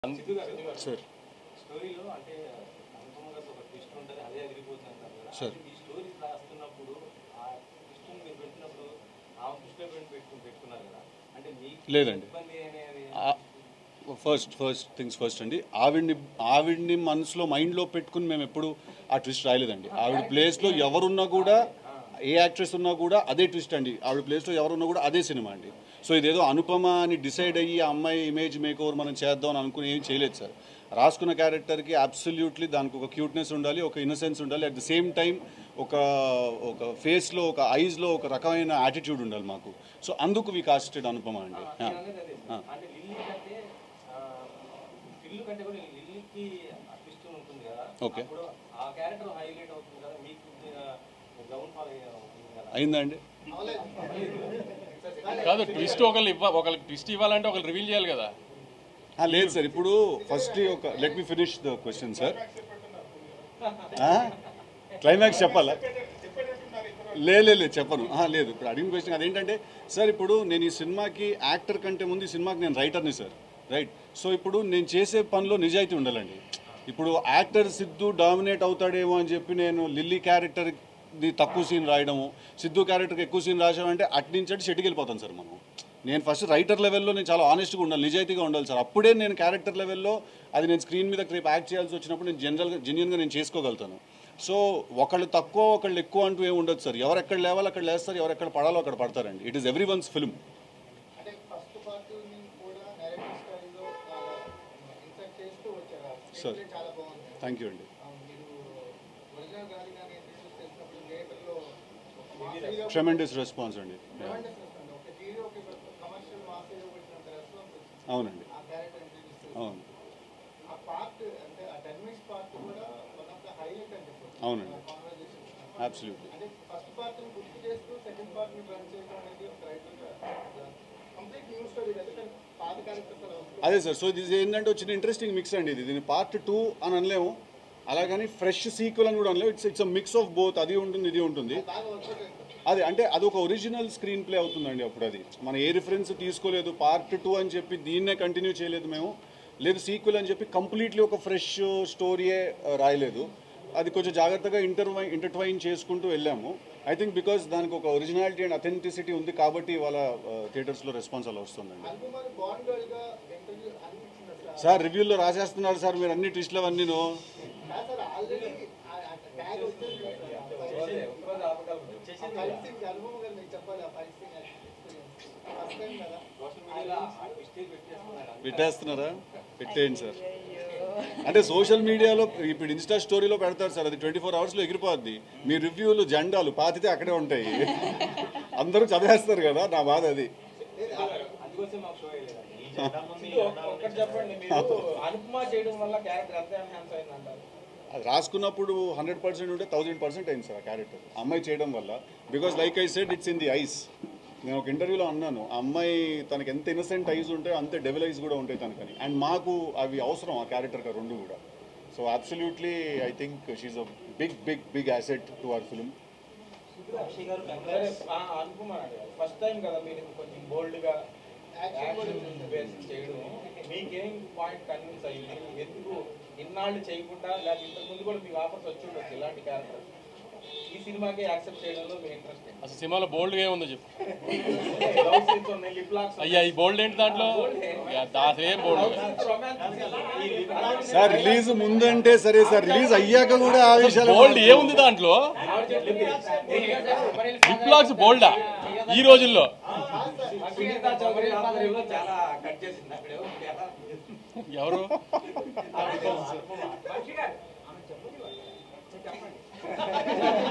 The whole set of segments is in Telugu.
సార్ స్టోరీలో అంటే అనుపమ గారు ఒక ట్విస్ట్ ఉంటుంది అదే అదిరిపోతుంది అంటారు కదా సార్. అంటే ఈ స్టోరీస్ రాస్తున్నప్పుడు ఆ ట్విస్ట్ మీరు పెట్టినప్పుడు ఆ దృష్టిలో పెట్టి పెట్టుకుని పెట్టుకున్నారు కదా అంటే మీకు లేదండి. ఇబ్బంది అనేది ఫస్ట్ ఫస్ట్ థింగ్స్ ఫస్ట్ అండి ఆవిడ్ని ఆవిడ్ని మనసులో మైండ్లో పెట్టుకుని మేము ఎప్పుడు ఆ ట్విస్ట్ రాయలేదండి ఆవిడ ప్లేస్లో ఎవరున్నా కూడా ఏ యాక్ట్రెస్ ఉన్నా కూడా అదే ట్విస్ట్ అండి ఆవిడ ప్లేస్లో ఎవరున్నా కూడా అదే సినిమా అండి సో ఇదేదో అనుపమ అని డిసైడ్ అయ్యి ఆ అమ్మాయి ఇమేజ్ మేక్ ఓవర్ మనం చేద్దాం అని అనుకుని ఏం చేయలేదు సార్ రాసుకున్న క్యారెక్టర్కి అబ్సల్యూట్లీ దానికి ఒక క్యూట్నెస్ ఉండాలి ఒక ఇన్నసెన్స్ ఉండాలి అట్ ద సేమ్ టైం ఒక ఒక ఫేస్లో ఒక ఐస్లో ఒక రకమైన యాటిట్యూడ్ ఉండాలి మాకు సో అందుకు వి కాస్టెడ్ అనుపమ అండి నేను అనేది అదే సార్. అంటే లిల్లీ కంటే ఆ, పిల్లు కంటే కూడా లిల్లీకి ఆ ట్విస్ట్ ఉంటుంది కదా ఓకే. అప్పుడు ఆ క్యారెక్టర్ హైలైట్ అవుతుంది కదా మీకు గ్రౌండ్ ఫాలో అవుతుంది కదా అయిందండి కాదు ట్విస్ట్ ఒకళ్ళు ఇవ్వ ఒకళ్ళకి ట్విస్ట్ ఇవ్వాలంటే ఒకళ్ళు రివీల్ చేయాలి కదా ఆ, లేదు సార్ ఇప్పుడు ఫస్ట్ ఒక let me finish the question sir climax చెప్పాలా లే లే, లేదు చెప్పను ఆ, లేదు ఇప్పుడు అడిగిన క్వశ్చన్ అదేంటంటే సార్ ఇప్పుడు నేను ఈ సినిమాకి యాక్టర్ కంటే ముందు ఈ సినిమాకి నేను రైటర్ని సార్ రైట్ సో ఇప్పుడు నేను చేసే పనిలో నిజాయితీ ఉండాలండి ఇప్పుడు యాక్టర్ సిద్ధు డామినేట్ అవుతాడేమో అని చెప్పి నేను లిల్లీ క్యారెక్టర్ది తక్కువ సీన్ రాయడము సిద్ధు క్యారెక్టర్కి ఎక్కువ సీన్ రాసామంటే అటు నుంచి అటు షెట్కి వెళ్ళిపోతాను సార్ మనం నేను ఫస్ట్ రైటర్ లెవెల్లో నేను చాలా ఆనెస్ట్గా ఉండాలి నిజాయితీగా ఉండాలి సార్ అప్పుడే నేను క్యారెక్టర్ లెవెల్లో అది నేను స్క్రీన్ మీద రేపు యాక్ట్ చేయాల్సి వచ్చినప్పుడు నేను జనరల్గా జెన్యున్గా నేను చేసుకోగలుగుతాను సో ఒకళ్ళు తక్కువ ఒకళ్ళు ఎక్కువ అంటూ ఏమి ఉండదు సార్ ఎవరు ఎక్కడ లేవాలో అక్కడ లేస్తారు ఎవరు ఎక్కడ పడాలో అక్కడ పడతారండి it is everyone's film అంటే ఫస్ట్ పార్ట్ కూడా నెరేటివ్ స్టైల్లో ఇన్సర్ట్ చేస్తూ వచ్చారు Sir. Screenplay చాలా బాగుంది థ్యాంక్ యూ అండి ఆ, మీరు ఒరిజినల్ గాలి కానీ ఇంట్రడ్యూస్ చేసినప్పుడు థియేటర్లో మాస్ హీరో ట్రెమెండస్ రెస్పాన్స్ అండి Yeah. tremendous response. ఒక హీరోకి కమర్షియల్ మాస్ హీరో వచ్చినంత రెస్పాన్స్ వచ్చింది అవునండి ఆ క్యారెక్టర్ ఇంట్రడ్యూస్ చేసి అవును ఆ పార్ట్ అంటే ఆ టెన్ మినిట్స్ పార్ట్ కూడా వన్ ఆఫ్ ద హైలైట్ అని చెప్పొచ్చు అవునండి. కాన్వర్జేషన్ అబ్సల్యూట్లీ అంటే ఫస్ట్ పార్ట్ ని గుర్తు చేస్తూ సెకండ్ పార్ట్ ని రన్ చేయడం అనేది ఒక రైటర్ కంప్లీట్ న్యూ స్టోరీ కదా కానీ పాత క్యారెక్టర్స్ అలా వస్తుంది అదే సార్ సో ఇది ఏంటంటే వచ్చిన ఇంట్రెస్టింగ్ మిక్స్ అండి ఇది దీని పార్ట్ టూ అని అనలేము అలాగని ఫ్రెష్ సీక్వెల్ అని కూడా అనలేము it's it's mix of both అది ఉంటుంది ఇది ఉంటుంది బాగా వర్కౌట్ అవుతుంది అది అంటే అది ఒక ఒరిజినల్ స్క్రీన్ ప్లే అవుతుందండి అప్పుడు అది మనం ఏ రిఫరెన్స్ తీసుకోలేదు పార్ట్ టూ అని చెప్పి దీన్నే కంటిన్యూ చేయలేదు మేము లేదు సీక్వెల్ అని చెప్పి కంప్లీట్లీ ఒక ఫ్రెష్ స్టోరీయే రాయలేదు అది కొంచెం జాగ్రత్తగా ఇంటర్వై ఇంటర్ట్వైన్ చేసుకుంటూ వెళ్ళాము ఐ థింక్ బికాస్ దానికి ఒక ఒరిజినాలిటీ అండ్ అథెంటిసిటీ ఉంది కాబట్టి వాళ్ళ థియేటర్స్లో రెస్పాన్స్ అలా వస్తుందండి అనుకుమార్ బాండ్ గర్ల్ గా ఇంటర్వ్యూ అనిపించింది అసలు సార్ రివ్యూలో రాసేస్తున్నారు సార్ మీరు అన్ని ట్విస్ట్లు అవన్నీ కాదు సార్ ఆల్రెడీ ట్యాగ్ వచ్చేది ఒకరోజు ఆపగలరు ఆ ఫైట్ సీన్ అనుభవం గారు మీకు చెప్పాలి ఆ ఫైట్ సీన్ ఫస్ట్ టైం కదా సోషల్ మీడియాలో ఆ ట్విస్ట్ పెట్టేస్తున్నారు పెట్టేస్తున్నారా పెట్టేయండి సార్ అంటే సోషల్ మీడియాలో ఇప్పుడు ఇన్స్టా స్టోరీలో పెడతారు సార్ అది ట్వంటీ ఫోర్ అవర్స్లో ఎగిరిపోద్ది మీ రివ్యూలు జెండాలు పాతితే అక్కడే ఉంటాయి అందరూ చదివేస్తారు కదా నా బాధ అది అందుకోసం మాకు షో అయ్యలేదు ఒక్కటి చెప్పండి మీరు అనుపమ చేయడం వల్ల క్యారెక్టర్ ఎంత ఎన్హాన్స్ అయింది అంటారు అది రాసుకున్నప్పుడు హండ్రెడ్ పర్సెంట్ ఉంటే థౌజండ్ పర్సెంట్ అయింది సార్ ఆ క్యారెక్టర్ అమ్మాయి చేయడం వల్ల because like I said it's in the eyes నేను ఒక ఇంటర్వ్యూలో అన్నాను ఆ అమ్మాయి తనకి ఎంత ఇన్నసెంట్ ఐస్ ఉంటే అంతే డెవల్ ఐస్ కూడా ఉంటాయి తనకని అండ్ మాకు అవి అవసరం ఆ క్యారెక్టర్కి రెండు కూడా so absolutely I think she's a big big big asset to our film Akshay గారు సరే ఆ, అనుపమ ఫస్ట్ టైం కదా మీరు కొంచెం బోల్డ్ గా యాక్షన్ బేస్ చేయడం మీకేం పాయింట్ కన్విన్స్ అయ్యింది ఎందుకు ఇన్నాళ్ళు చేయకుండా లేదా ఇంతకు ముందు కూడా మీకు ఆఫర్స్ వచ్చి ఉండొచ్చు ఇలాంటి క్యారెక్టర్ ఈ సినిమాకి యాక్సెప్ట్ చేయడంలో మీ ఇంట్రెస్ట్ అసలు సినిమాలో బోల్డ్గా ఏముందో చెప్పు లవ్ సీన్స్ ఉన్నాయి లిప్ లాక్స్ అయ్యా ఈ బోల్డ్ ఏంటి దాంట్లో యా, దాని ఏం బోల్డ్ సార్ రిలీజ్ ముందంటే సరే సార్ రిలీజ్ అయ్యాక కూడా ఆ విషయాలు బోల్డ్ ఏముంది దాంట్లో లిప్ లాక్స్ బోల్డా ఈ రోజుల్లో సునీత చౌదరి ఆధ్వర్యంలో చాలా కట్ చేసింది అక్కడ ఎవరు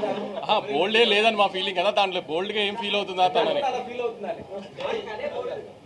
బోల్డే లేదని మా ఫీలింగ్ కదా దాంట్లో బోల్డ్గా ఏం ఫీల్ అవుతుందా తనని ఫీల్ అవుతుందని